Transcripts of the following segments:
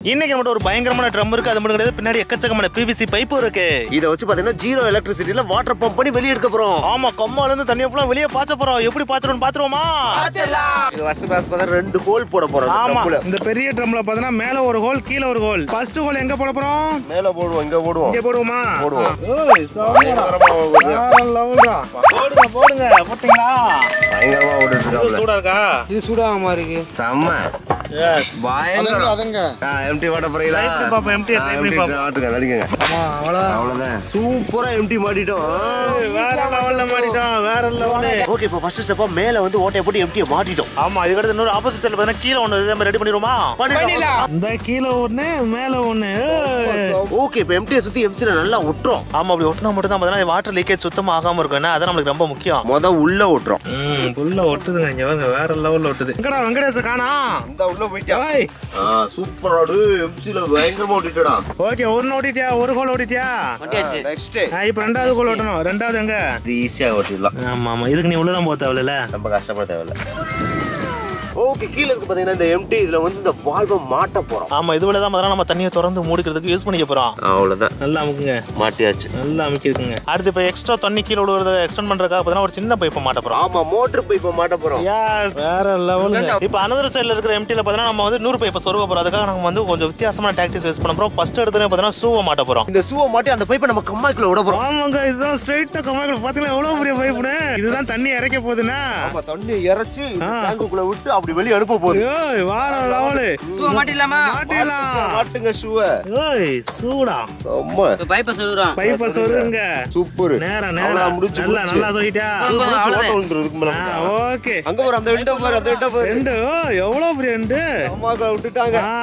இன்னைக்கு நம்மகிட்ட ஒரு பயங்கரமான ட்ரம் இருக்கு அது மட்டும் கிடையாது பின்னாடி எக்கச்சக்கமான பிவிசி பைப்பும் இருக்கு இதை வச்சு பாத்தீங்கன்னா ஜீரோ எலக்ட்ரிசிட்டில வாட்டர் பம்ப் பண்ணி வெளியே எடுக்க போறோம் ஆமா கம்மால இருந்து தண்ணியை ஃபுல்லா வெளியே பாய்ச்ச போறோம் எப்படி பாய்ச்சறோம்னு பாத்துருவோமா இது ஃபர்ஸ்ட் கிளாஸ் பார்த்தா ரெண்டு ஹோல் போட போறோம் இந்த ஆமா ட்ரம்ல. இந்த பெரிய ட்ரம்ல பாத்தீங்கன்னா மேல ஒரு ஹோல் கீழ ஒரு ஹோல் ஃபர்ஸ்ட் ஹோல் எங்க போட போறோம் மேல போடுவோம் இங்க போடுவோம் இங்க போடுவோமா போடுவோம் ஓய் பயங்கரமா ஓடுது. போடுங்க போடுங்க போட்டீங்களா பயங்கரமா ஓடுது சூடா இருக்கா இது சூடாகாம இருக்கு செம்ம எஸ் பயங்கரம் அதங்க எம்டி வாட்ட போறீங்களா Try பண்ணி பாப்போம், empty, try பண்ணி பாப்போம். வாட்டுங்க நடிக்கங்க ஆமா அவ்வளவுதான் அவ்வளவுதான் சூப்பரா எம்டி மாட்டிட்டோம் வேற லெவல்ல மாட்டிட்டோம் வேற லெவலு ஓகே இப்போ ஃபர்ஸ்ட் ஸ்டெப்பா மேல வந்து ஓட்டைய போட்டு எம்டியை மாட்டிட்டோம் ஆமா இதுக்கடுத்து இன்னொரு ஆப்போசிட் சைடுல பார்த்தா கீழே ஒன்று இதே மாதிரி ரெடி பண்ணிடுவோமா பண்ணிடலாம் இந்த கீழ ஒண்ணு மேல ஒண்ணு ஓகே இப்போ எம்டியை சுத்தி எம்சில நல்லா ஒட்டுறோம் ஆமா அப்படி ஒட்டினா மட்டும் தான் பார்த்தீங்கன்னா வாட்டர் லீக்கேஜ் சுத்தமா ஆகாம இருக்கும் ஏன்னா அதான் நம்மளுக்கு ரொம்ப முக்கியம் மொத உள்ள ஒட்டுறோம் ம் புல்ல ஒட்டுதுங்க இங்க வாங்க வேற லெவல்ல ஒட்டுது எங்கடா வெங்கடேச காணா இந்த உள்ள போயிட்டியா ஓய் சூப்பராடு எம்சில பயங்கரமா ஒட்டிட்டடா ஓகே ஒரு ஓட்டிட்டியா ஒரு கோல் ஓட்டிட்டியா நெக்ஸ்ட் ஆ, இப்ப ரெண்டாவது கோல் ஓட்டணும் ரெண்டாவது எங்க இது ஈஸியா ஓட்டிடலாம் ஆமா ஆமா இதுக்கு நீ உள்ளலாம் போக தேவையில்ல ரொம்ப கஷ்டப்பட தேவையில்ல ஓகே கீழ இருக்கு பாத்தீங்கன்னா இந்த எம்டி இதுல வந்து இந்த வால்வை மாட்ட போறோம் ஆமா இது தான் பார்த்தா நம்ம தண்ணியை திறந்து மூடிக்கிறதுக்கு யூஸ் பண்ணிக்க போறோம் அவ்வளவுதான் நல்லா அமுக்குங்க மாட்டியாச்சு நல்லா அமுக்கிருக்குங்க அடுத்து இப்போ எக்ஸ்ட்ரா தண்ணி கீழே விழுறத எக்ஸ்டெண்ட் பண்றதுக்காக பார்த்தீங்கன்னா ஒரு சின்ன பைப்பை மாட்ட போறோம் ஆமா மோட்டர் பைப்ப மாட்ட போறோம் Yes. வேற லெவலுங்க இப்போ அனதர் சைடுல இருக்கிற எம்டில பார்த்தீங்கன்னா நம்ம வந்து நூறு பைப்பை சொருக போறோம் அதுக்காக நம்ம வந்து கொஞ்சம் வித்தியாசமான டாக்டிக்ஸ் யூஸ் பண்ண போறோம் ஃபர்ஸ்ட் எடுத்து பார்த்தீங்கன்னா சூவை மாட்ட போறோம் இந்த ஷூவை மாட்டி அந்த பைப்பை நம்ம கம்மாய்க்குள்ள விட போறோம் ஆமாங்க இதுதான் ஸ்ட்ரைட்டா கமாய்கள் பாத்தீங்களா எவ்வளவு பெரிய பைப்புனு இதுதான் தண்ணி இறைக்க போகுதுன்னா ஆமா தண்ணி இறைச்சு இந்த ஆ. டேங்குக்குள்ள விட்டு அப்படி வெளிய அனுப்ப போகுது ஏய் வார லெவலு சும்மா மாட்டிடலாமா மாட்டிடலாம் மாட்டுங்க ஷூவை ஏய் சூடா செம்ம பைப்பை சொல்லுறோம் பைப்ப சொல்லுங்க சூப்பர் நேரா அவ்வளவுதான் நேரா முடிச்சு நல்லா முடிச்சு. நல்லா சொல்லிட்டியா போதும், போதும், முடிச்சு ஓட்ட அவ்வளவுதான். விழுந்துரும் இதுக்கு மேல ஆ, ஓகே அங்க பாரு அந்த விண்டோ பாரு அந்த விண்டோ பாரு ரெண்டு ஓ, எவ்வளவு பெரிய ரெண்டு அம்மாக்களை விட்டுட்டாங்க ஆ,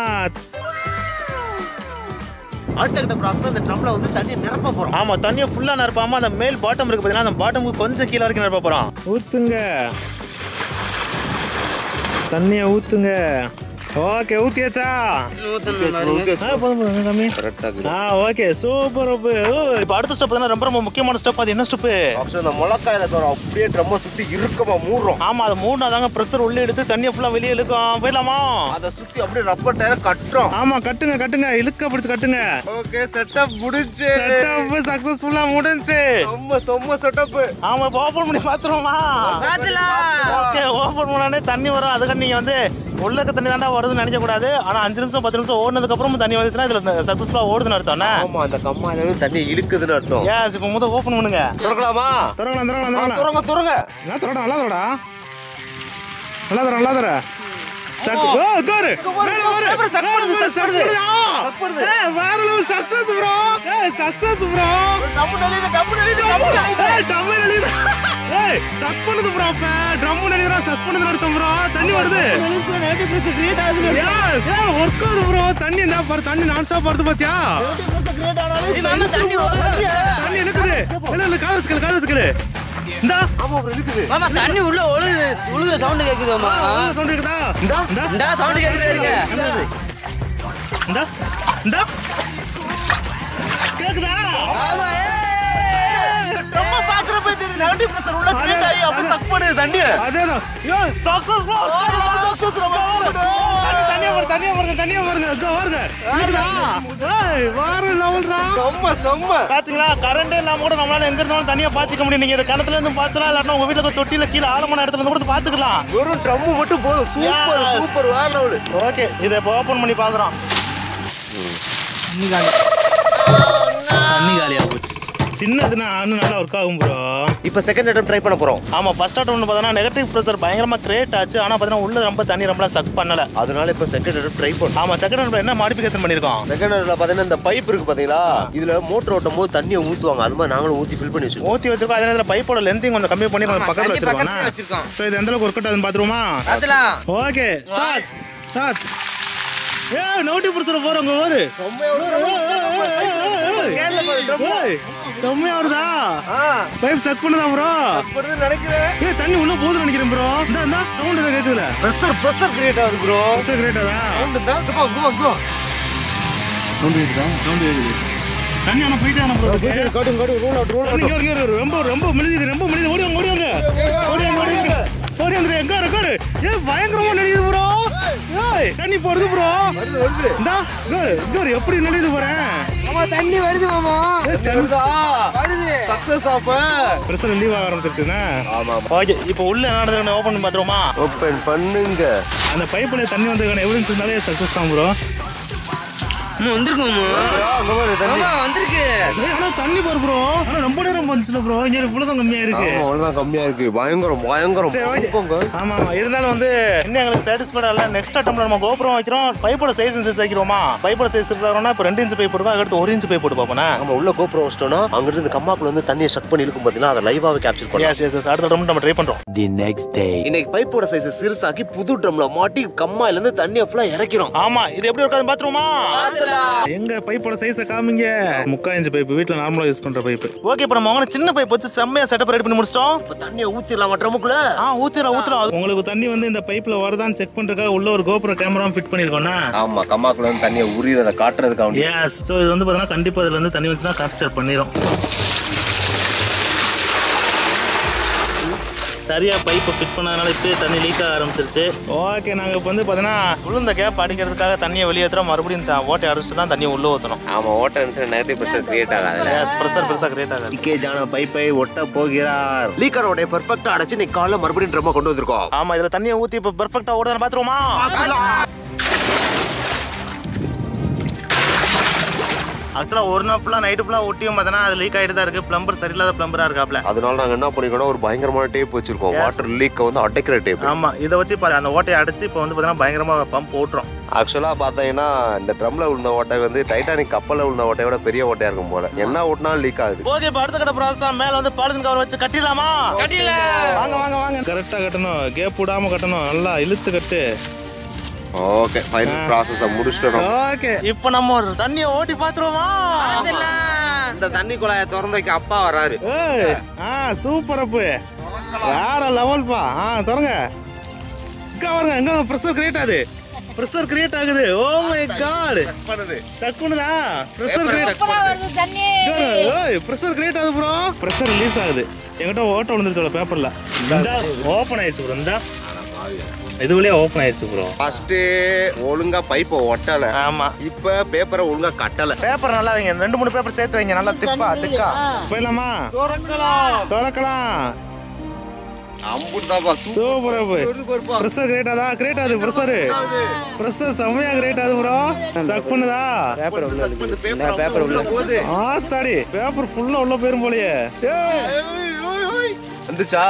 அடுத்த கட்ட ப்ராசஸ் அந்த ட்ரம்ல வந்து தண்ணி நிரப்ப போறோம் ஆமா தண்ணியை ஃபுல்லா நிரப்பாம அந்த மேல் பாட்டம் இருக்கு பார்த்தீங்கன்னா அந்த பாட்டமுக்கு கொஞ்சம் கீழே வரைக்கும் நிரப்ப போறோம் ஊத்துங்க தண்ணிய ஊத்துங்க ஓகே ஊத்தியாச்சா ஆ, போதும் போதும் கம்மி கரெக்டா ஆ ஓகே சூப்பர் இப்போ அடுத்த ஸ்டெப் பார்த்தீங்கன்னா ரொம்ப ரொம்ப முக்கியமான ஸ்டெப் அது என்ன ஸ்டெப் ஆக்சுவலா அந்த முளக்காயில தோற அப்படியே ட்ரம்ம சுத்தி இறுக்கமா மூடுறோம் ஆமா அது மூணு தாங்க ப்ரெஷர் உள்ள எடுத்து தண்ணியை ஃபுல்லா வெளியே இழுக்கும் போயிடலாமா அதை சுத்தி அப்படியே ரப்பர் டயர கட்டுறோம் ஆமா கட்டுங்க கட்டுங்க இழுக்க பிடிச்சு கட்டுங்க ஓகே செட்டப் முடிஞ்சு செட்டப் சக்சஸ்ஃபுல்லா முடிஞ்சு செம்ம செம்ம செட்டப் ஆமா இப்போ ஓப்பன் பண்ணி பாத்துருவோமா ஓகே ஓப்பன் பண்ணானே தண்ணி வரும் அதுக்கு நீங்க வந்து உள்ளக்க தண்ணி தாண்டா வருதுன்னு நினைக்க கூடாது ஆனா அஞ்சு நிமிஷம் பத்து நிமிஷம் ஓடுனதுக்கு அப்புறம் தண்ணி வந்துச்சுன்னா இதுல சக்சஸ்ஃபுல்லா ஓடுதுன்னு அர்த்தம்னா ஆமா அந்த கம்மாயில இருந்து தண்ணி இழுக்குதுன்னு அர்த்தம் ஏஸ் இப்போ முதல் ஓப்பன் பண்ணுங்க திறக்கலாமா தரலாம் தரலாம் ஆ, தரலாம் திறங்க திறங்க நல்லா தரடா நல்லா தரடா நல்லா தர நல்லா தர சக்கு ஓ கோரு மேல பாரு paper suck பண்ணுது, suck பண்ணுது. Suck பண்ணுது. ஏய் வேற லெவல் சக்சஸ் ப்ரோ ஏய் சக்சஸ் ப்ரோ டப்பு நெளியுது டப்பு நெளியுது டப்பு நெளியுது ஏய் ட்ரம் எழுது ஏய் சக் பண்ணுது ப்ரோ அப்ப ட்ரம் எழுதுறா சக் பண்ணுது அர்த்தம் ப்ரோ தண்ணி வருது Yes, ஏய் ஒர்க் ஆகுது ப்ரோ தண்ணி என்ன பாரு தண்ணி நான் ஸ்டாப் வருது பாத்தியா தண்ணி ஒழுகுது. தண்ணி இருக்குது இல்ல இல்ல காது வச்சுக்கல காது வச்சுக்கல இந்தா ஆமா அப்புறம் இழுக்குது மாமா தண்ணி உள்ள ஒழுகுது உழுகுற சவுண்ட் கேக்குதுமா சவுண்ட் இருக்குதா இந்தா இந்தா இந்த சவுண்ட் கேக்குது இருங்க இந்தா இந்தா கேக்குதா ஆமா ரொம்ப பாக்குறப்ப தெரியுது நெகட்டிவ் பிரஷர் உள்ள கிரியேட் ஆகி அப்படியே சக் பண்ணுது தண்ணி அதேதான் யோ சக்சஸ் ப்ரோ தண்ணி தண்ணியா பாருங்க தண்ணியா பாருங்க தண்ணியா பாருங்க இதோ பாருங்க இருக்குதா ஏய் வேற லெவல்ரா செம்ம செம்ம பாத்தீங்களா கரண்டே இல்லாம கூட நம்மளால எங்க இருந்தாலும் தனியா பாய்ச்சிக்க முடியும் நீங்க இதை கிணத்துல இருந்து பாய்ச்சலாம் இல்லாட்டா உங்க வீட்டுல தொட்டில கீழே ஆழமான இடத்துல இருந்து கூட பாய்ச்சிக்கலாம் வெறும் ட்ரம் மட்டும் போதும் சூப்பர் Yes. சூப்பர் வேற லெவல் ஓகே இதை இப்போ ஓப்பன் பண்ணி பாக்குறோம் தண்ணி காலியா போச்சு சின்னதுன்னா இன்னும் நல்லா ஒர்க் ஆகும் ப்ரோ இப்போ செகண்ட் அட்டம் ட்ரை பண்ண போறோம் ஆமா ஃபர்ஸ்ட் அட்டம் வந்து பார்த்தீங்கன்னா நெகட்டிவ் ப்ரெஷர் பயங்கரமா கிரியேட் ஆச்சு ஆனா பார்த்தீங்கன்னா உள்ள ரொம்ப தண்ணி ரொம்ப சக் பண்ணல அதனால இப்போ செகண்ட் அட்டம் ட்ரை பண்ணோம் ஆமா செகண்ட் அட்டம் என்ன மாடிஃபிகேஷன் பண்ணிருக்கோம் செகண்ட் அட்டம்ல பாத்தீங்கன்னா இந்த பைப் இருக்கு பாத்தீங்களா இதுல மோட்டர் ஓட்டும் போது தண்ணியை ஊத்துவாங்க அது மாதிரி நாங்களும் ஊத்தி ஃபில் பண்ணி வச்சிருக்கோம் ஊத்தி வச்சிருக்கோம் அதே நேரத்தில் பைப்போட லென்த்தையும் கொஞ்சம் கம்மி பண்ணி கொஞ்சம் பக்கத்துல தண்ணி வச்சிருக்கோம் பக்கத்துல வச்சிருக்கோம் ஸோ இது எந்த அளவுக்கு ஒர்க் அவுட் ஆகுதுன்னு பார்த்துருவோமா பாத்துலாம் ஓகே ஸ்டார்ட் ஸ்டார்ட் ஏ நோட்டி பிடிச்சிட போறோங்க ஓரு ஏய், செம்மையா வருதா பைப் செக் பண்ணுதா ப்ரோ நினைக்கிறேன் ஏ தண்ணி உள்ள போகுதுன்னு நினைக்கிறேன் ப்ரோ இந்த இந்த சவுண்ட் இதை கேட்குதுல ப்ரெஷர் ப்ரெஷர் கிரியேட் ஆகுது ப்ரோ கிரேட்டாதா சவுண்ட் தான் குமா குமா குமா தண்ணி ஆனா போயிட்டு ஆனா ப்ரோ காட்டு காட்டு ரூல் அவுட் ரூல் இங்க இங்க இங்க ரொம்ப ரொம்ப மெலிது ரொம்ப மெலிது ஓடி வாங்க ஓடி வாங்க ஓடி வாங்க ஓடி வாங்க ஓடி வந்துரு எங்க இருக்கு பாரு. ஏய் பயங்கரமா நடிக்குது ப்ரோ ஏய் தண்ணி போடுது ப்ரோ வருது வருது இந்தா இங்க இரு, இங்க இரு, எப்படி நடிக்குது போறேன் மாமா தண்ணி வருது மாமா வருதா வருது சக்சஸ் ஆப்ப பிரஷர் லீவ் ஆக ஆரம்பிச்சிருச்சுன்னா ஆமா ஓகே இப்போ உள்ள என்ன நடந்ததுன்னு ஓப்பன் பண்ணி பார்த்துருமா ஓபன் பண்ணுங்க அந்த பைப்பில் தண்ணி வந்ததுக்கான எவிடன்ஸ் இருந்தாலே சக்ஸஸ் தான் ப்ரோ மாமா வந்திருக்கு மாமா அங்க பாரு தண்ணி மாமா வந்திருக்கு ஆனா தண்ணி பாரு ப்ரோ ஆனா ரொம்ப நேரம் வந்துச்சுல ப்ரோ இங்க இவ்வளவுதான் கம்மியா இருக்கு ஆமா அவ்வளவுதான் கம்மியா இருக்கு பயங்கரம் பயங்கரம் சரி, okay. போங்க. ஆமா ஆமா இருந்தாலும் வந்து இன்னும் எங்களுக்கு சாட்டிஸ்ஃபைடா இல்ல நெக்ஸ்ட் அட்டம்ல நம்ம கோபுரம் வைக்கிறோம் பைப்போட சைஸ் சைஸ் வைக்கிறோமா பைப்போட சைஸ் சைஸ் ஆகிறோம்னா இப்போ ரெண்டு இன்ச் பைப் போடுவா அடுத்து ஒரு இன்ச் பைப் போட்டு பார்ப்போம் நம்ம உள்ள கோபுரம் வச்சிட்டோம்னா அங்கிட்டு இருந்து கம்மாக்குள்ள வந்து தண்ணியை ஸ்டக் பண்ணி இழுக்கும் பாத்தீங்கன்னா அதை லைவாவே கேப்சர் பண்ணலாம் எஸ் எஸ் எஸ் அடுத்த ட்ரம் நம்ம ட்ரை பண்றோம் இன்னைக்கு பைப்போட சைஸ் சிறுசாக்கி புது ட்ரம்ல மாட்டி கம்மாயில இருந்து தண்ணியை ஃபுல்லா இறக்கிறோம் ஆமா இது எப்படி இருக்காது பாத்துருமா எங்க பைப்போட சைஸை காமிங்க முக்கா இன்ச் பைப் வீட்டில் நார்மலாக யூஸ் பண்ற பைப்பு ஓகே இப்போ நம்ம வாங்கின சின்ன பைப் வச்சு செம்மையா செட்டப் ரெடி பண்ணி முடிச்சிட்டோம் இப்ப தண்ணியை ஊத்திடலாம் ட்ரமுக்குள்ள ஆ ஊத்திரலாம் ஊத்திரலாம் உங்களுக்கு தண்ணி வந்து இந்த பைப்ல வருதான்னு செக் பண்றதுக்காக உள்ள ஒரு கோபுர கேமரா ஃபிட் பண்ணிருக்கோம்னா ஆமா கம்மாக்குள்ள வந்து தண்ணியை உரியறத காட்டுறதுக்காக எஸ் ஸோ இது வந்து பார்த்தீங்கன்னா கண்டிப்பா இதுல இருந்து தண்ணி வந்துச்சுன்னா கேப்சர் பண்ணிடும் சரியா பைப்பை ஃபிட் பண்ணதுனால இப்பயே தண்ணி லீக் ஆக ஆரம்பிச்சிருச்சு ஓகே நாங்க இப்போ வந்து பார்த்தீங்கன்னா உளுந்த கேப் அடிக்கிறதுக்காக தண்ணியை வெளியேற்றுறோம் மறுபடியும் த- ஓட்டை அடிச்சுட்டு தான் தண்ணியை உள்ள ஊற்றணும் ஆமா ஓட்ட இருந்துச்சு நெகட்டிவ் பிரஷர் கிரியேட் ஆகாதுல எஸ் ப்ரெஷர் பெருசாக கிரியேட் ஆகாது லீக்கேஜ் ஆன பைப்பை ஒட்ட போகிறார் லீக்கர் ஓடைய பெர்ஃபெக்ட்டா அடைச்சு நீ காலைல மறுபடியும் ட்ரம்மை கொண்டு வந்திருக்கோம் ஆமா இதுல தண்ணியை ஊத்தி இப்போ பெர்ஃபெக்டா ஓடுதான்னு பாத்துருவோமா ஆக்சுவலாக ஒரு நாள் ஃபுல்லாக நைட்டு ஃபுல்லாக ஒட்டியும் பார்த்தோன்னா அது லீக் ஆகிட்டு தான் இருக்குது ப்ளம்பர் சரியில்லாத ப்ளம்பராக இருக்காப்ல அதனால நாங்க என்ன பண்ணிருக்கோம் ஒரு பயங்கரமான டேப் வச்சிருக்கோம் வாட்டர் லீக்க வந்து அடைக்கிற டேப் ஆமா இதை வச்சு இப்போ அந்த ஓட்டையை அடைச்சு இப்போ வந்து பார்த்தீங்கன்னா பயங்கரமாக பம்ப் ஓட்டுறோம் ஆக்சுவலா பாத்தீங்கன்னா இந்த ட்ரம்ல விழுந்த ஓட்டை வந்து டைட்டானிக் கப்பல்ல விழுந்த ஓட்டையை விட பெரிய ஓட்டையா இருக்கும் போல என்ன ஓட்டினாலும் லீக் ஆகுது ஓகே இப்போ அடுத்த கடை ப்ராசஸ் தான் மேலே வந்து பாலிதீன் கவர் வச்சு கட்டிடலாமா கட்டில வாங்க வாங்க வாங்க கரெக்டா கட்டணும் கேப் விடாம கட்டணும் நல்லா இழுத்து கட்டு ஓகே ஃபைனல் ப்ராசஸ முடிச்சிட்டோம் ஓகே இப்போ நம்ம ஒரு தண்ணியை ஓட்டி பார்த்துருவோமா இந்த தண்ணி குழாயை திறந்து வைக்க அப்பா வராரு ஏய் ஆ சூப்பர் அப்பு வேற லெவல்ப்பா ஆ தொடங்க இங்க பாருங்க எங்க ப்ரெஷர் கிரியேட் ஆகுது ப்ரெஷர் கிரியேட் ஆகுது ஓ மை காட் பண்ணுது டக்குனுதா ப்ரெஷர் கிரியேட் ஏய் ப்ரெஷர் கிரியேட் ஆகுது ப்ரோ ப்ரெஷர் ரிலீஸ் ஆகுது என்கிட்ட ஓட்ட விழுந்துருச்சு பேப்பர்ல இந்த ஓப்பன் ஆயிடுச்சு ப்ரோ இந்த இது வழியா ஓப்பன் ஆயிடுச்சு ப்ரோ ஃபர்ஸ்ட் ஒழுங்கா பைப்பை ஒட்டல ஆமா இப்ப பேப்பரை ஒழுங்கா கட்டல பேப்பர் நல்லா வைங்க ரெண்டு மூணு பேப்பர் சேர்த்து வைங்க நல்லா திப்பா திக்கா போயிடலாமா திறக்கலாம் அம்புட்டு தான்ப்பா சூப்பர் அப்பு சூப்பர் ப்ரெஷர் கிரியேட் ஆகுதா கிரியேட் ஆகுது ப்ரெஷர் ப்ரெஷர் செம்மையா கிரியேட் ஆகுது ப்ரோ சக் பண்ணுதா பேப்பர் உள்ள போகுது ஆத்தாடி பேப்பர் ஃபுல்லா உள்ள போயிரும் போலயே ஏய். வந்துச்சா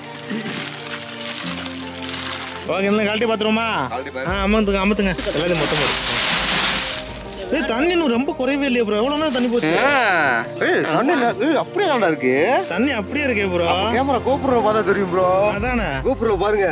ஓகே இல்லை கழட்டி பார்த்துருவோமா கழட்டி பாரு. ஆ அமர்த்துங்க அமர்த்துங்க எல்லாத்தையும் மொத்தம் போடு ஏய் தண்ணி இன்னும் ரொம்ப குறையவே இல்லையே ப்ரோ எவ்வளோ நேரம் தண்ணி போச்சு ஏய் தண்ணி ந- ஏய், அப்படியே தான்டா இருக்கு தண்ணி அப்படியே இருக்கே ப்ரோ கேமரா கோபுரம் பார்த்தா தெரியும் ப்ரோ அதானே கோபுரம் பாருங்க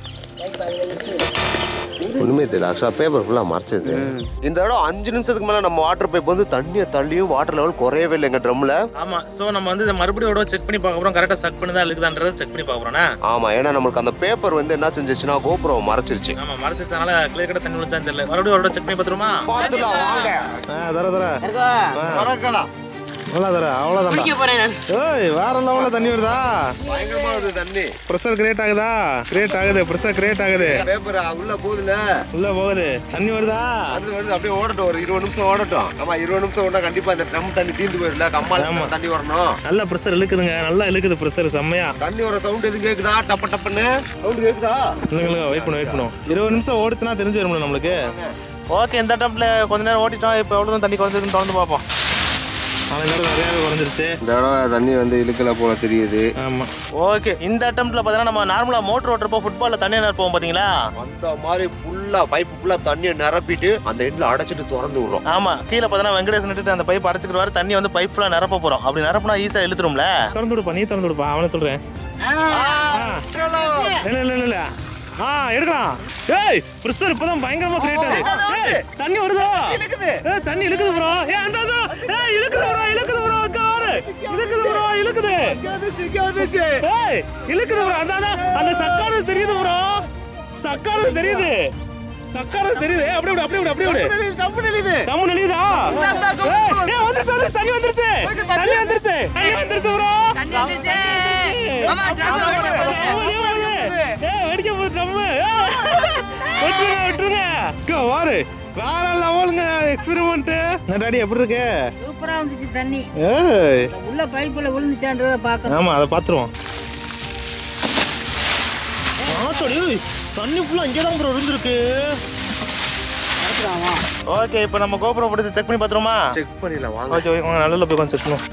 ஒண்ணுமே தெரியல ஆக்சுவலா பேப்பர் ஃபுல்லா மறைச்சது இந்த இடம் அஞ்சு நிமிஷத்துக்கு மேல நம்ம வாட்டர் பைப் வந்து தண்ணியை தள்ளியும் வாட்டர் லெவல் குறையவே இல்லை எங்க ட்ரம்ல ஆமா சோ நம்ம வந்து இதை மறுபடியும் ஒரு செக் பண்ணி பார்க்க போறோம் கரெக்டா சக் பண்ணுதா இருக்குதான்றத செக் பண்ணி பார்க்க போறோம் ஆமா ஏன்னா நம்மளுக்கு அந்த பேப்பர் வந்து என்ன செஞ்சிச்சுன்னா கோபுரம் மறைச்சிருச்சு ஆமா மரத்துனால கிளியர் கட்ட தண்ணி விழுந்தான்னு தெரியல மறுபடியும் ஒரு செக் பண்ணி பார்த்துருமா பார்த்துலாம் வாங்க ஆ தர தர மறக்கலாம் நல்லா தர அவ்வளோதான்டா குடிக்க போறேன் நான் ஏய் வேற லெவலில் தண்ணி வருதா பயங்கரமா வருது தண்ணி ப்ரெஷர் கிரியேட் ஆகுதா கிரியேட் ஆகுது ப்ரெஷர் கிரியேட் ஆகுது பேப்பர் உள்ள போகுதுல உள்ள போகுது தண்ணி வருதா அது வருது அப்படியே ஓடட்டும் ஒரு இருபது நிமிஷம் ஓடட்டும் ஆமா இருபது நிமிஷம் ஓடா கண்டிப்பா இந்த ட்ரம் தண்ணி தீந்து போயிடல கம்மால தண்ணி வரணும் நல்ல ப்ரெஷர் இழுக்குதுங்க நல்லா இழுக்குது ப்ரெஷர் செம்மையா தண்ணி வர சவுண்ட் எதுவும் கேக்குதா டப்ப டப்புன்னு சவுண்ட் கேக்குதா இல்லைங்க வெயிட் பண்ணும் வெயிட் பண்ணும் இருபது நிமிஷம் ஓடுச்சுன்னா தெரிஞ்சு வரும்ல நம்மளுக்கு ஓகே இந்த டம்ப்ல கொஞ்ச நேரம் ஓட்டிட்டோம் இப்போ எவ்வளவு தண்ணி குறைஞ்சதுன்னு தொடர்ந்து பார்ப்போம் நாலு நேரம் நிறையாவே குறைஞ்சிருச்சு இந்த இடம் தண்ணி வந்து இழுக்கல போல தெரியுது ஆமா ஓகே இந்த அட்டம்ப்ட்ல பார்த்தீங்கன்னா நம்ம நார்மலா மோட்டர் ஓட்டுறப்போ ஃபுட்பால்ல தண்ணி நிரப்போம் பாத்தீங்களா அந்த மாதிரி ஃபுல்லா பைப் ஃபுல்லா தண்ணியை நிரப்பிட்டு அந்த எண்ட்ல அடைச்சிட்டு திறந்து விடுறோம் ஆமா கீழே பார்த்தீங்கன்னா வெங்கடேசன் நின்னுட்டு அந்த பைப் அடைச்சிக்கிடுவாரு தண்ணி வந்து பைப் ஃபுல்லா நிரப்ப போறோம் அப்படி நிரப்புனா ஈஸியா இழுத்துரும்ல திறந்து விடுப்பா நீ திறந்து விடுப்பா அவனை சொல்றேன் இல்ல இல்ல இல்ல இல்ல ஆ எடுக்கலாம் ஏய் பிரஷர் இப்பதான் பயங்கரமா கிரியேட் ஆகுது ஏய், தண்ணி வருதா ஏய் தண்ணி இழுக்குது ப்ரோ ஏய் அந்த அந்த ஏய் இழுக்குது ப்ரோ இழுக்குது ப்ரோ கார் இழுக்குது ப்ரோ இழுக்குது ஏய் இழுக்குது ப்ரோ அந்த அந்த அந்த சக்கானது தெரியுது ப்ரோ சக்கானது தெரியுது சக்கானது தெரியுது ஏய், அப்படியே விடு அப்படியே விடு அப்படியே விடு தம்மு நெளியுதா ஏய் ஏய், வந்துருச்சு வந்துருச்சு தண்ணி வந்துருச்சு தண்ணி வந்துருச்சு தண்ணி வந்துருச்சு ப்ரோ தண்ணி வந்துருச்சு மாமா ட்ரம் ஓட போகுது ஏய் வெடிக்க போகுது ட்ரம் விட்டுருங்க விட்டுருங்க அக்கா, வாரு வேற லெவலுங்க எக்ஸ்பெரிமெண்ட் டாடி எப்படி இருக்கு சூப்பரா வந்துச்சு தண்ணி ஏய் உள்ள பைப்புல விழுந்துச்சான்றத பார்க்கணும் ஆமா அதை பாத்துருவோம் ஆத்தோடி தண்ணி ஃபுல்லா இங்கே தான் ப்ரோ இருந்திருக்கு ஓகே இப்போ நம்ம கோபுரம் பிடிச்சி செக் பண்ணி பார்த்துருமா செக் பண்ணிடலாம் வாங்க ஓகே ஓகே நல்ல போய் கொஞ்சம் செக் பண்ணுவோம்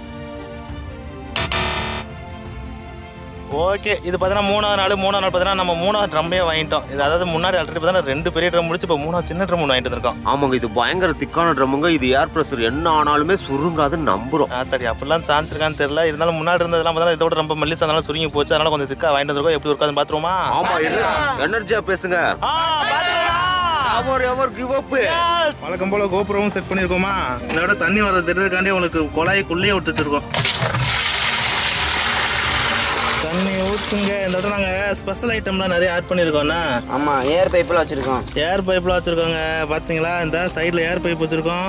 ஓகே இது பார்த்தீங்கன்னா மூணாவது நாள் மூணாவது நாள் பார்த்தீங்கன்னா நம்ம மூணாவது ட்ரம்மே வாங்கிட்டோம் இது அதாவது முன்னாடி ஆல்ரெடி பார்த்தீங்கன்னா ரெண்டு பெரிய ட்ரம் முடிச்சு இப்போ மூணாவது சின்ன ட்ரம் வாங்கிட்டு வந்திருக்கோம் ஆமாங்க இது பயங்கர திக்கான ட்ரம்முங்க இது ஏர் ப்ரெஷர் என்ன ஆனாலுமே சுருங்காதுன்னு நம்புறோம் ஆத்தாடி அப்படிலாம் சான்ஸ் இருக்கான்னு தெரியல இருந்தாலும் முன்னாடி இருந்ததெல்லாம் பார்த்தா இதோட ரொம்ப மெல்லிசா அதனால சுருங்கி போச்சு அதனால கொஞ்சம் திக்கா வாங்கிட்டு வந்திருக்கோம் எப்படி இருக்காதுன்னு பார்த்துருவோமா ஆமா எனர்ஜியா பேசுங்க ஆ, பார்த்துடலாம். அவர் எவர் கிவ் அப் வழக்கம் போல கோபுரமும் செட் பண்ணியிருக்கோமா இதோட தண்ணி வர தெரிஞ்சதுக்காண்டி உங்களுக்கு குழாய்க்குள்ளேயே விட்டு வச்சிருக்கோம் தண்ணி ஊற்றுங்க இந்த இடத்துல நாங்கள் ஸ்பெஷல் ஐட்டம்லாம் நிறைய ஆட் பண்ணியிருக்கோம்ண்ணா ஆமா ஏர் பைப்ல வச்சிருக்கோம் ஏர் பைப்லாம் வச்சுருக்கோங்க பார்த்தீங்களா இந்த சைடில் ஏர் பைப் வச்சுருக்கோம்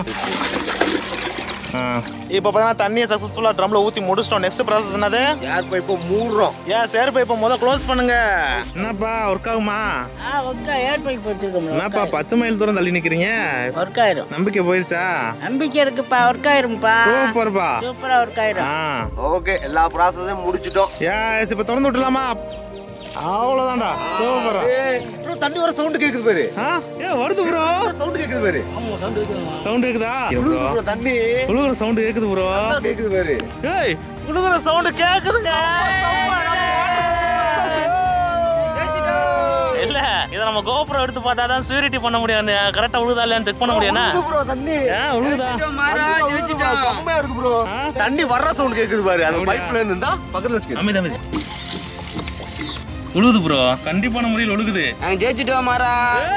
இப்போ பார்த்தீங்கன்னா தண்ணியை சக்ஸஸ்ஃபுல்லாக ட்ரம்ல ஊற்றி முடிச்சிட்டோம் நெக்ஸ்ட் ப்ராசஸ் என்னது ஏர் பைப்பை மூடுறோம் ஏன் சேர் பைப்பை முதல் க்ளோஸ் பண்ணுங்க என்னப்பா ஒர்க் ஆகுமா ஆ ஒர்க்கா ஏர் பைப் வச்சிருக்கோம் என்னப்பா பத்து மைல் தூரம் தள்ளி நிற்கிறீங்க ஒர்க் ஆயிரும் நம்பிக்கை போயிடுச்சா நம்பிக்கை இருக்குப்பா ஒர்க் ஆயிரும்ப்பா சூப்பர்ப்பா சூப்பரா ஒர்க் ஆயிரும் ஆ ஓகே எல்லா ப்ராசஸும் முடிச்சிட்டோம் ஏஸ் இப்போ திறந்து விட்டுலாமா அவ்வளோதான்டா சூப்பரா ப்ரோ தண்ணி வர சவுண்ட் கேக்குது பாரு ஆ ஏ வருது ப்ரோ சவுண்ட் கேக்குது பாரு சவுண்ட் கேக்குதா விழுகுது ப்ரோ தண்ணி உழுகுற சவுண்ட் கேக்குது ப்ரோ நல்லா கேக்குது பாரு ஏய் உழுகுற சவுண்ட் கேக்குதுங்க இல்ல இத நம்ம கோபுரம் எடுத்து பார்த்தா தான் சியூரிட்டி பண்ண முடியும் கரெக்டா உழுகுதா இல்லையான்னு செக் பண்ண முடியும்னா ப்ரோ தண்ணி ஏ உழுகுதா மகாராஜ் விழுகுது bro, செம்மையா இருக்கு ப்ரோ தண்ணி வர்ற சவுண்ட் கேக்குது பாரு அந்த பைப்ல இருந்து தான் பக்கத்துல வச்சுக்க அமைதி அமைதி உழுகுது ப்ரோ கண்டிப்பான முறையில் ஒழுகுது நாங்க ஜெயிச்சிட்டோம் மகாராஜ்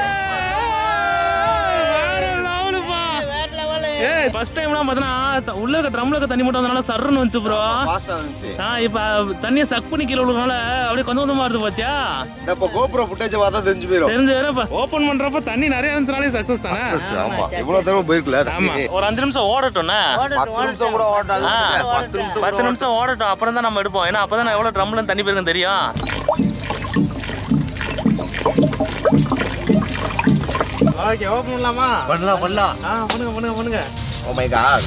வேற லெவலு ஏய் ஃபர்ஸ்ட் டைம்லாம் பார்த்தனா உள்ள இருக்க ட்ரம்ல இருக்க தண்ணி மட்டும் வந்தனால சர்றன்னு வந்துச்சு ப்ரோ ஃபாஸ்டா இருந்துச்சு ஆ இப்ப தண்ணியை சக் பண்ணி கீழே விழுறதுனால அப்படியே கொஞ்சம் கொஞ்சமா வருது பாத்தியா இந்த இப்ப கோபுரம் ஃபுட்டேஜ் பார்த்தா தெரிஞ்சு போயிடும் தெரிஞ்சு இப்ப ஓபன் பண்றப்ப தண்ணி நிறைய இருந்துச்சுனாலே சக்சஸ் தானே ஆமா இவ்வளவு தடவை போயிருக்கல ஆமா ஒரு அஞ்சு நிமிஷம் ஓடட்டும்ண்ணே பத்து நிமிஷம் கூட ஓட்டாது ஆ. பத்து நிமிஷம் பத்து நிமிஷம் ஓடட்டும் அப்புறம் தான் நம்ம எடுப்போம் ஏன்னா அப்பதான் எவ்வளவு ட்ரம்ல தண்ணி போயிருக்கும் தெரியும் ஓகே ஓபன் பண்ணலாமா பண்ணலாம் பண்ணலாம் ஆ பண்ணுங்க பண்ணுங்க பண்ணுங்க oh my God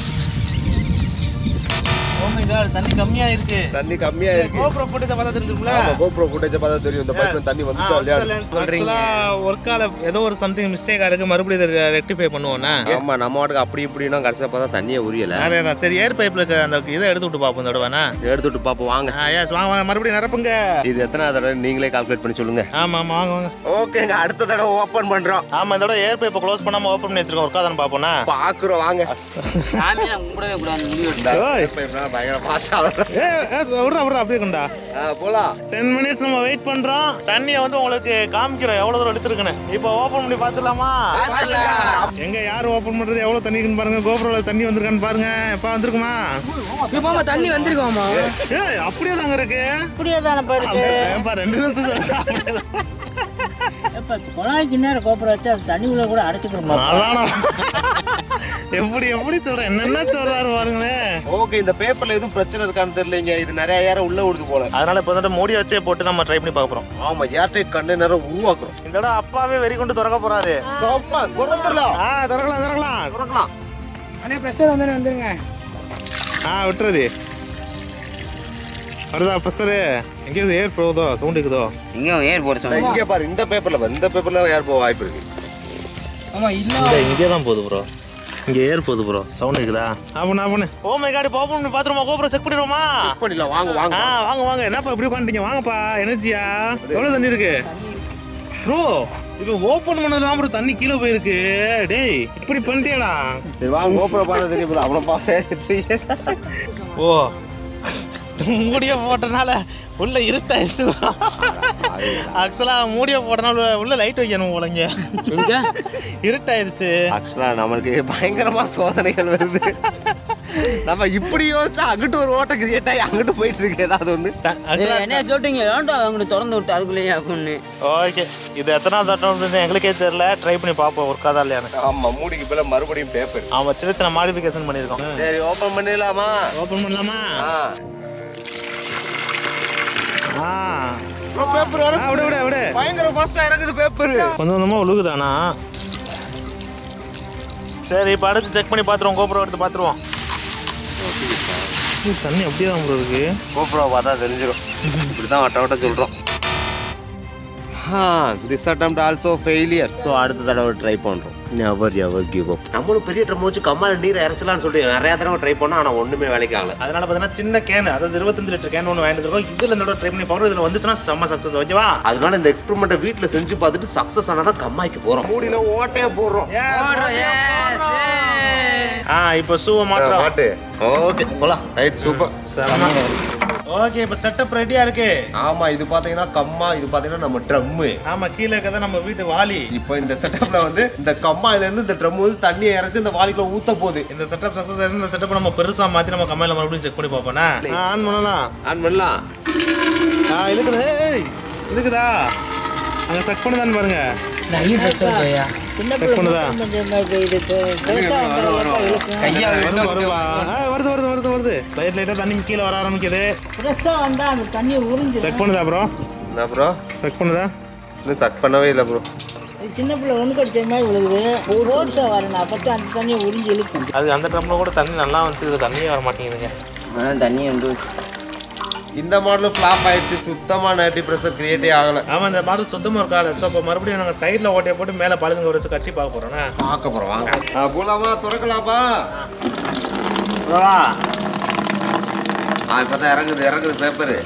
oh my God தண்ணி கம்மியா இருக்கு தண்ணி கம்மியா இருக்கு கோபுரம் போட்டு பார்த்தா தெரிஞ்சிருக்கும்ல ஆமா கோபுரம் ஃபுட்டேஜ் பார்த்தா தெரியும் இந்த பைப்ல தண்ணி வந்துச்சா இல்லையா ஒர்க்கால ஏதோ ஒரு சம்திங் மிஸ்டேக் இருக்கு மறுபடியும் இதை ரெக்டிஃபை பண்ணுவோம்னா ஆமா நம்ம வாட்டுக்கு அப்படி இப்படின்னா கடைசியா பார்த்தா தண்ணியே உரியல அதே தான் சரி ஏர் பைப்ல இருக்க அந்த இதை எடுத்து விட்டு பார்ப்போம் இந்த தடவைண்ணா எடுத்துட்டு பாப்போம் வாங்க எஸ் வாங்க வாங்க மறுபடியும் நிரப்புங்க இது எத்தனை தடவை நீங்களே கால்குலேட் பண்ணி சொல்லுங்க ஆமா ஆமா வாங்க வாங்க ஓகேங்க அடுத்த தடவை ஓபன் பண்றோம் ஆமா இந்த தடவை ஏர் பைப்பை க்ளோஸ் பண்ணாம ஓப்பன் பண்ணி வச்சிருக்கோம் ஒர்க் ஆதான்னு பார்ப்போம்னா பாக்குறோம் வாங்க சாமி நான் கும்பிடவே கூடாது முடிவு இந்த ஓய். பைப்லாம் பயங்கர ஃபாஸ்டா ஏ ஏ, விட்றா விட்றா அப்படியே கொண்டா போலாம் டென் மினிட்ஸ் நம்ம வெயிட் பண்றோம் தண்ணியை வந்து உங்களுக்கு காமிக்கிறோம் எவ்வளவு தூரம் எடுத்துருக்குன்னு இப்போ ஓப்பன் பண்ணி பார்த்துலாமா எங்க யார் ஓப்பன் பண்றது எவ்வளவு தண்ணி இருக்குன்னு பாருங்க கோபுரோல தண்ணி வந்திருக்கான்னு பாருங்க எப்ப வந்திருக்குமா மாமா தண்ணி வந்திருக்கோமா ஏய் அப்படியே தாங்க இருக்கு அப்படியே தானே போயிருக்கு ஏன்பா ரெண்டு நிமிஷம் தான் அப்படியே தான். இப்ப குழாய்க்கு நேரம் கோபுரம் வச்சு அது தண்ணி உள்ள கூட அடைச்சிக்கிறோமா அதானா எப்படி எப்படி சொல்றேன் என்னென்ன சொல்றாரு பாருங்களேன் ஓகே இந்த பேப்பர்ல எதுவும் பிரச்சனை இருக்கான்னு தெரியலங்க இது நிறைய ஏரம் உள்ள விடுது போல அதனால இப்போ வந்துட்டு மூடி வச்சே போட்டு நம்ம ட்ரை பண்ணி பார்க்குறோம் ஆமா ஏர்டைட் கண்டெய்னரை உருவாக்குறோம் இந்த இடம் அப்பாவே வெறி கொண்டு திறக்க போறாரு சப்பா குறந்துடலாம் ஆ திறக்கலாம் திறக்கலாம் திறக்கலாம் அண்ணே ப்ரெஷர் வந்தானே வந்துருங்க ஆ விட்டுறது வருதா ப்ரெஷரு எங்கேயாவது ஏர் போகுதோ சவுண்ட் இருக்குதோ இங்க ஏர் போட இந்த இங்க பாரு இந்த பேப்பர்ல பாரு இந்த பேப்பர்ல ஏர் போக வாய்ப்பு இருக்கு ஆமா இல்ல இந்த இங்கே தான் போகுது ப்ரோ இங்கே ஏர் போகுது ப்ரோ சவுண்ட் இருக்குதா ஆப்பண்ணு ஆப்பண்ணு ஓ மை காடி ஓப்பன் பண்ணி பார்த்துருமா கோபுரம் செக் பண்ணிடுவோமா செக் பண்ணிடலாம் வாங்க வாங்க ஆ வாங்க வாங்க என்னப்பா இப்படி உட்காந்துட்டீங்க வாங்கப்பா எனர்ஜியா எவ்வளோ தண்ணி இருக்கு ப்ரோ இப்போ ஓப்பன் பண்ணது தான் ப்ரோ தண்ணி கீழே போயிருக்கு டேய் இப்படி பண்ணிட்டேடா சரி வாங்க கோபுரம் பார்த்தா தெரியும் போது அப்புறம் பார்த்து ஓ மூடிய போட்டனால உள்ள இருட்டாயிடுச்சு ஆக்சுவலா மூடிய போட்டனால உள்ள லைட் வைக்கணும் போலங்க இருட்டாயிடுச்சு ஆக்சுவலா நம்மளுக்கு பயங்கரமா சோதனைகள் வருது நம்ம இப்படி யோசிச்சா அங்கிட்டு ஒரு ஓட்ட கிரியேட் ஆகி அங்கிட்டு போயிட்டு இருக்கு ஏதாவது ஒண்ணு ஆக்சுவலா என்ன சொல்லிட்டீங்க ஏன்டா அவங்க திறந்து விட்டு அதுக்குள்ளேயே அப்படின்னு ஓகே இது எத்தனாவது தட்டம் எங்களுக்கே தெரியல ட்ரை பண்ணி பார்ப்போம் ஒர்க் ஆதா இல்லையான்னு ஆமா மூடிக்கு மேல மறுபடியும் பேப்பர் ஆமா சின்ன சின்ன மாடிஃபிகேஷன் பண்ணியிருக்கோம் சரி ஓபன் பண்ணிடலாமா ஓப்பன் பண்ணலாமா ஆ ஆ ப்ரோ பேப்பர் ஆ, விடு விடு விடு பயங்கர ஃபாஸ்டா இறங்குது பேப்பர் கொஞ்சம் கொஞ்சமாக ஒழுகுதானா சரி இப்போ அடுத்து செக் பண்ணி பார்த்துருவோம் கோபுரம் எடுத்து பார்த்துருவோம் இது தண்ணி அப்படியே தான் bro இருக்கு கோப்ரோ பார்த்தா தெரிஞ்சிடும் இப்படி தான் வட்ட வட்ட சொல்கிறோம் this attempt also failure so அடுத்த தடவை ட்ரை பண்ணுறோம் நெவர் எவர் கிவ் அப் நம்மளும் பெரிய ட்ரம் வச்சு கம்மால நீர் இறச்சலாம்னு சொல்லிட்டு நிறைய தடவை ட்ரை பண்ணோம் ஆனால் ஒன்றுமே வேலைக்கு ஆகல அதனால பார்த்தீங்கன்னா சின்ன கேன் அதாவது இருபத்தஞ்சு லிட்டர் கேன் ஒன்று வாங்கிட்டு இருக்கோம் இதில் இந்த ட்ரை பண்ணி பார்க்குறோம் இதில் வந்துச்சுன்னா செம்ம சக்ஸஸ் ஓகேவா அதனால இந்த எக்ஸ்பெரிமெண்ட்டை வீட்டில் செஞ்சு பார்த்துட்டு சக்ஸஸ் ஆனால் தான் கம்மாய்க்கு போகிறோம் மூடியில் ஓட்டையே போடுறோம் ஆ இப்போ ஷூவை மாட்டுறோம் மாட்டு ஓகே போலாம் ரைட் சூப்பர் ஓகே இப்போ செட்டப் ரெடியா இருக்கு ஆமா இது பாத்தீங்கன்னா கம்மா இது பாத்தீங்கன்னா நம்ம ட்ரம்மு ஆமா கீழே இருக்கதா நம்ம வீட்டு வாலி இப்போ இந்த செட்டப்ல வந்து இந்த கம்மாயில இருந்து இந்த ட்ரம் வந்து தண்ணியை இறச்சி இந்த வாளிக்குள்ள ஊத்த போகுது இந்த செட்டப் சக்ஸஸ் ஆயிடுச்சு இந்த செட்டப் நம்ம பெருசா மாத்தி நம்ம கம்மையில மறுபடியும் செக் பண்ணி பார்ப்போம்னா ஆன் பண்ணலாம் ஆன் பண்ணலாம் ஆ இழுக்குது ஏய் இழுக்குதா அங்க செக் பண்ணுதான்னு பாருங்க நிறைய பிரஷர் கையா சின்ன Check பிள்ளை பண்ணுதா? மட்டும் கொஞ்சம் இது பெ- பெருசா வந்துடுறப்ப இழுக்கும் கையா வருது வருவா ஆ, வருது வருது வருது வருது லைட் லைட்டா தண்ணி கீழே வர ஆரம்பிக்குது ஃப்ரெஷ்ஷாக வந்தால் அந்த தண்ணியை உறிஞ்சிடும் செக் பண்ணுதா ப்ரோ என்ன ப்ரோ செக் பண்ணுதா இன்னும் சக் பண்ணவே இல்லை ப்ரோ இது சின்ன பிள்ளை ஒன்று கடிச்ச மாதிரி விழுகுது ரோட்ஸாக வரணும் அப்போ தான் அந்த தண்ணியை உறிஞ்சி இழுக்கும் அது அந்த ட்ரம்ல கூட தண்ணி நல்லா வந்து இது தண்ணியே வர மாட்டேங்குதுங்க ஆனால் தண்ணி வந்து இந்த மாடலும் ஃப்ளாப் ஆயிடுச்சு சுத்தமா நைட்டி ப்ரெஷர் கிரியேட்டே ஆகல ஆமா இந்த மாடல் சுத்தமா இருக்காது ஸோ இப்போ மறுபடியும் நாங்கள் சைடில் ஓட்டையை போட்டு மேலே பழுதுங்க வச்சு கட்டி பார்க்க போறோம்னா பார்க்க போறோம் வாங்க ஆ, போலாமா திறக்கலாமா ப்ரோவா ஆ இப்பதான் இறங்குது இறங்குது பேப்பரு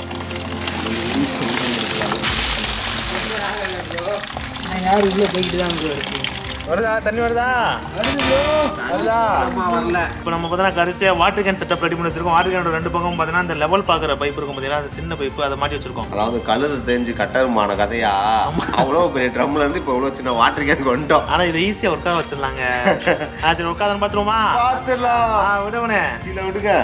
நான் யார் உள்ளே போய்கிட்டு தான் bro இருக்கு வருதா தண்ணி வருதா வருதா வரல இப்போ நம்ம பார்த்தீங்கன்னா கடைசியாக வாட்டர் கேன் செட்டப் ரெடி பண்ணி வச்சிருக்கோம் வாட்டர் கேனோட ரெண்டு பக்கம் பார்த்தீங்கன்னா அந்த லெவல் பார்க்குற பைப் இருக்கும் பார்த்தீங்களா அந்த சின்ன பைப்பு அதை மாட்டி வச்சிருக்கோம் அதாவது கழுது தெரிஞ்சு கட்டருமான கதையா அவ்வளோ பெரிய ட்ரம்ல இருந்து இப்போ இவ்வளோ சின்ன வாட்டர் கேன் கொண்டோம் ஆனால் இதை ஈஸியாக ஒர்க்காக வச்சிடலாங்க ஆ சரி உட்காந்து பார்த்துருவோமா பார்த்துடலாம் ஆ விடவனே கீழே விடுங்க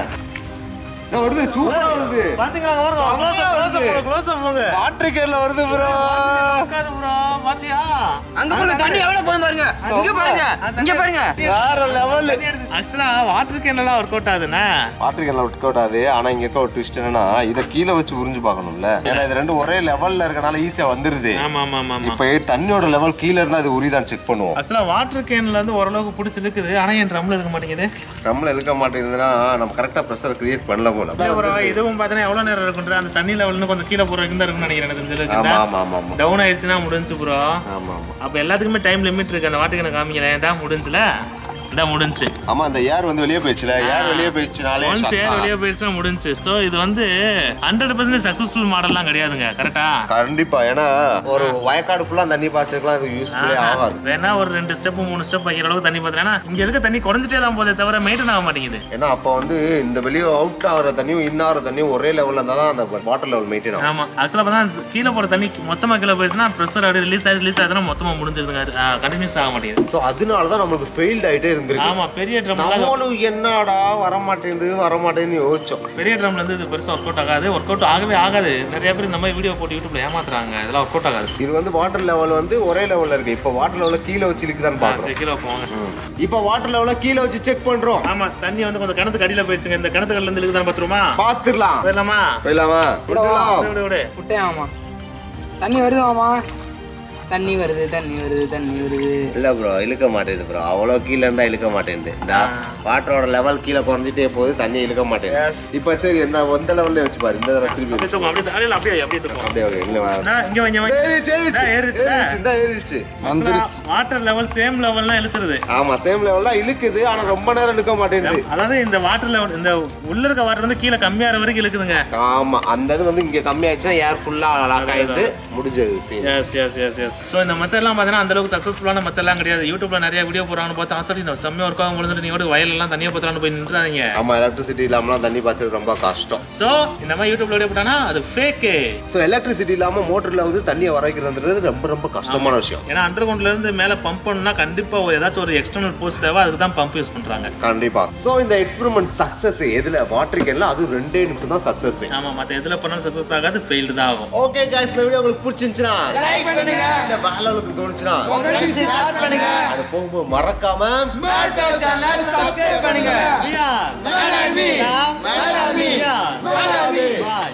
இதோ வருது சூப்பரா வருது பாத்தீங்களா வரும் close up close up close up போங்க வாட்டர் கேன்ல வருது ப்ரோ உட்காரு ப்ரோ பாத்தியா அங்க பாருங்க தண்ணி எவ்வளவு போகுது பாருங்க இங்க பாருங்க இங்க பாருங்க வேற லெவல் ஆக்சுவலா வாட்டர் கேன் எல்லாம் ஒர்க் அவுட் ஆகுதுண்ணா வாட்டர் கேன்ல ஒர்க் அவுட் ஆகுது ஆனா இங்க இருக்க ஒரு ட்விஸ்ட் என்னன்னா இத கீழே வச்சு உறிஞ்சு பார்க்கணும்ல ஏன்னா இது ரெண்டும் ஒரே லெவல்ல இருக்கனால ஈஸியா வந்துருது ஆமா ஆமா ஆமா ஆமா இப்போ தண்ணியோட லெவல் கீழே இருந்தா அது உரிதான் செக் பண்ணுவோம் ஆக்சுவலா வாட்டர் கேன்ல வந்து ஓரளவுக்கு பிடிச்சி இருக்குது ஆனா என் ட்ரம்ல இருக்க மாட்டேங்குது ட்ரம்ல இழுக்க மாட்டேங்குதுன்னா நம்ம கரெக்டா ப்ரெஷர் கிரியேட் பண்ணல போல ப்ரோ இதுவும் பார்த்தீங்கன்னா எவ்வளவு நேரம் இருக்குன்ற அந்த தண்ணி லெவல்னு கொஞ்சம் கீழே போற வரைக்கும் தான் இருக்குன்னு நினைக்கிறேன் எனக்கு இந்த ஆமா அளவுக்கு ஆமா ஆமா ஆமா டவுன் ஆயிடுச்சுன்னா முடிஞ்சு ப்ரோ ஆமா ஆமா அப்ப எல்லாத்துக்குமே டைம் லிமிட் இருக்கு அந்த வாட்டர் கேனை காமிக்கல தான் முடிஞ்சுல இதான் முடிஞ்சு ஆமா அந்த ஏர் வந்து வெளியே போயிடுச்சுல ஏர் வெளியே போயிடுச்சுனாலே ஒன்ஸ் shock ஏர் தான். வெளியே போயிடுச்சுன்னா முடிஞ்சு ஸோ இது வந்து ஹண்ட்ரட் பர்சன்ட் சக்ஸஸ்ஃபுல் மாடல்லாம் கிடையாதுங்க கரெக்டா கண்டிப்பா ஏன்னா ஒரு வயக்காடு ஃபுல்லா தண்ணி பாய்ச்சிருக்கலாம் இது யூஸ்ஃபுல்லே ஆகாது வேணா ஒரு ரெண்டு ஸ்டெப் மூணு ஸ்டெப் வைக்கிற அளவுக்கு தண்ணி பார்த்தீங்கன்னா இங்க இருக்க தண்ணி குறைஞ்சிட்டே தான் போதே தவிர மெயின்டைன் ஆக மாட்டேங்குது ஏன்னா அப்போ வந்து இந்த வெளியே அவுட் ஆகிற தண்ணியும் இன் ஆகிற தண்ணியும் ஒரே லெவல்ல இருந்தால் தான் அந்த வாட்டர் லெவல் மெயின்டைன் ஆகும் ஆமா ஆக்சுவலா பார்த்தா கீழே போற தண்ணி மொத்தமா கீழே போயிடுச்சுன்னா ப்ரெஷர் அப்படியே ரிலீஸ் ஆகி ரிலீஸ் ஆகுதுன்னா மொத்தமா முடிஞ்சிருதுங்க கண்டினியூஸ் ஆக மாட்டேங்குது ஸோ அதனால தான் நம்மளுக்கு ஃபெயில்ட் ஆகிட்டே இருந்திருக்கு ஆமா பெரிய ட்ரம் நம்மளும் என்னடா வர மாட்டேங்குது வர மாட்டேங்குதுன்னு யோசிச்சோம் பெரிய ட்ரம்ல இருந்து இது பெருசா ஒர்க் அவுட் ஆகாது ஒர்க் அவுட் ஆகவே ஆகாது நிறைய பேர் இந்த மாதிரி வீடியோ போட்டு யூடியூப்ல ஏமாத்துறாங்க இதெல்லாம் ஒர்க் அவுட் ஆகாது இது வந்து வாட்டர் லெவல் வந்து ஒரே லெவல்ல இருக்கு இப்போ வாட்டர் லெவலில் கீழே வச்சு இருக்குதான்னு ஆ, பார்க்குறோம் சரி கீழே போவாங்க இப்போ வாட்டர் லெவலில் கீழே வச்சு செக் பண்றோம் ஆமா தண்ணி வந்து கொஞ்சம் கிணத்துக்கு அடியில போயிடுச்சுங்க இந்த கிணத்துக்கல்ல இருந்து இருக்குதான்னு பாத்துருமா பார்த்துடலாம் போயிடலாமா போயிடலாமா விடலாம் விடு, விடு விட்டேன் ஆமா தண்ணி வருது ஆமா தண்ணி வருது தண்ணி வருது தண்ணி வருது இல்ல ப்ரோ இழுக்க மாட்டேங்குது ப்ரோ அவ்வளோ கீழே இருந்தா இழுக்க மாட்டேங்குது இந்த வாட்டரோட லெவல் கீழே குறைஞ்சிட்டே போகுது தண்ணி இழுக்க மாட்டேங்குது இப்போ சரி இந்த எந்த லெவல்ல வச்சு பாரு இந்த தடவை திருப்பி அப்படியே தூக்கும் அப்படியே அப்படியே அப்படியே அப்படியே தூக்கும் அப்படியே அப்படியே இல்லை வா. இந்தா, இங்க வை, இங்க வை. ஏறிச்சு, ஏறிச்சு. ஆ, ஏறிச்சு. ஏறிச்சு, இந்தா ஏறிச்சு. வாட்டர் லெவல் சேம் லெவல்லாம் இழுத்துருது ஆமா சேம் லெவல்ல இழுக்குது ஆனா ரொம்ப நேரம் இழுக்க மாட்டேங்குது அதாவது இந்த வாட்டர் லெவல் இந்த உள்ள இருக்க வாட்டர் வந்து கீழே கம்மியாகிற வரைக்கும் இழுக்குதுங்க ஆமா அந்த இது வந்து இங்க கம்மி ஆயிடுச்சுன்னா ஏர் ஃபுல்லா லாக் ஆயிடுது முடிஞ்சது scene yes yes yes yes so இந்த மெத்தட்லாம் பார்த்தீங்கன்னா அந்த அளவுக்கு சக்ஸஸ்ஃபுல்லான மெத்தட்லாம் கிடையாது யூடியூப்ல நிறைய வீடியோ போடுறாங்கன்னு பார்த்தா ஆத்தடி நான் செம்மையாக ஒர்க் ஆகும் முடிஞ்சிட்டு நீங்க கூட வயலெல்லாம் தண்ணியை பத்திரான்னு போய் நின்றாதீங்க ஆமா எலக்ட்ரிசிட்டி இல்லாமலாம் தண்ணி பாய்ச்சறது ரொம்ப கஷ்டம் ஸோ இந்த மாதிரி யூடியூப்ல வீடியோ போட்டானா அது ஃபேக்கு ஸோ எலக்ட்ரிசிட்டி இல்லாம மோட்டர்ல வந்து தண்ணியை வர வைக்கிறதுன்றது ரொம்ப ரொம்ப கஷ்டமான விஷயம் ஏன்னா அண்டர் கிரவுண்ட்ல இருந்து மேலே பம்ப் பண்ணணும்னா கண்டிப்பா ஒரு ஏதாச்சும் ஒரு எக்ஸ்டர்னல் ஃபோர்ஸ் தேவை அதுக்கு தான் பம்ப் யூஸ் பண்றாங்க கண்டிப்பா சோ இந்த எக்ஸ்பெரிமெண்ட் சக்சஸ் எதுல வாட்டர் கேன்ல அது ரெண்டே நிமிஷம் தான் சக்சஸ் ஆமா மத்த எதுல பண்ணாலும் சக்ஸஸ் ஆகாது ஃபெயில்டு தான் ஆகும் ஓகே गाइस இந்த வீடியோ உங்களுக்கு பிடிச்சிருந்துச்சுனா லைக் பண்ணுங்க இந்த வேலை உங்களுக்கு தோணுச்சுனா ஷேர் பண்ணுங்க அது போகும்போது மறக்காம சப்ஸ்கிரைப் பண்ணுங்க We are Madam Me. Madam Me. Madam Me. We are Madam Me. Bye.